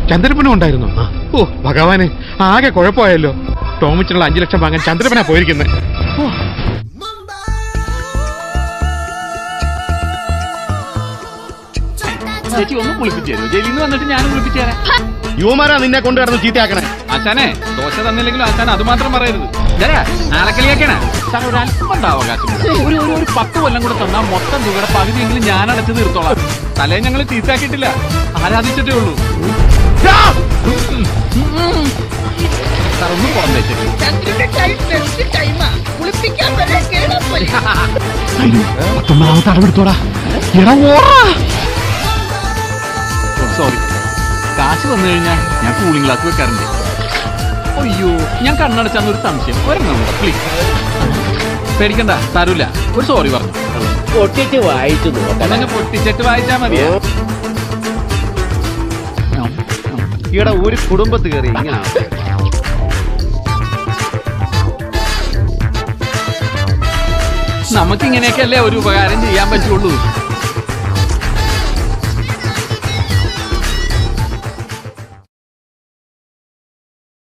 ചന്ദ്രപ്പനും ഉണ്ടായിരുന്നോ ഓ ഭഗവാനെ ആകെ കുഴപ്പമായല്ലോ ടോമിച്ചിനുള്ള അഞ്ചു ലക്ഷം വാങ്ങാൻ ചന്ദ്രപ്പനാ പോയിരിക്കുന്നത് ചേച്ചി ഒന്ന് കുളിപ്പിച്ചു തരുമോ ജയിലിൽ നിന്ന് വന്നിട്ട് ഞാൻ കുളിപ്പിച്ചു തരാം യുവമാരാ നിന്നെ കൊണ്ട് കിടന്ന് ചീത്തയാക്കണേ ആശാനെ ദോശ തന്നില്ലെങ്കിലും ആശാൻ അത് മാത്രം പറയരുത് ഇതരാ ആളക്കളിയാക്കണ സാർ ഒരു അല്പം ഉണ്ട് അവകാശം കൂടെ. ഒരു ഒരു ഒരു പത്ത് കൊല്ലം കൂടെ തന്നാൽ മൊത്തം തുകയുടെ പകുതിയെങ്കിലും ഞാൻ അടച്ചു തീർത്തോളാം തലേ ഞങ്ങൾ ചീത്താക്കിയിട്ടില്ല ആരാധിച്ചിട്ടേ ഉള്ളൂ സാർ ഒന്ന് പുറന്തേച്ചു ചന്ദ്രന്റെ ടൈം ബെസ്റ്റ് ടൈമാ കുളിപ്പിക്കാൻ വരെ കേടാ പോലെ പത്തൊമ്പതാമത്തെ അടവെടുത്തോടാ സോറി കാശ് വന്നു കഴിഞ്ഞാൽ ഞാൻ കൂളിംഗ് ഗ്ലാസ് വെക്കാറുണ്ട് അയ്യോ ഞാൻ കണ്ണടച്ചാന്ന് ഒരു സംശയം ഒരെണ്ണം പ്ലീസ് പേടിക്കണ്ട സാരമില്ല ഒരു സോറി പറഞ്ഞു പൊട്ടിച്ച് വായിച്ചു നോക്കണം എന്നങ്ങ് പൊട്ടിച്ചിട്ട് വായിച്ചാ മതി ഇവിടെ ഒരു കുടുംബത്ത് കയറി ഇങ്ങനെ നമുക്ക് ഇങ്ങനെയൊക്കെയല്ലേ ഒരു ഉപകാരം ചെയ്യാൻ പറ്റുള്ളൂ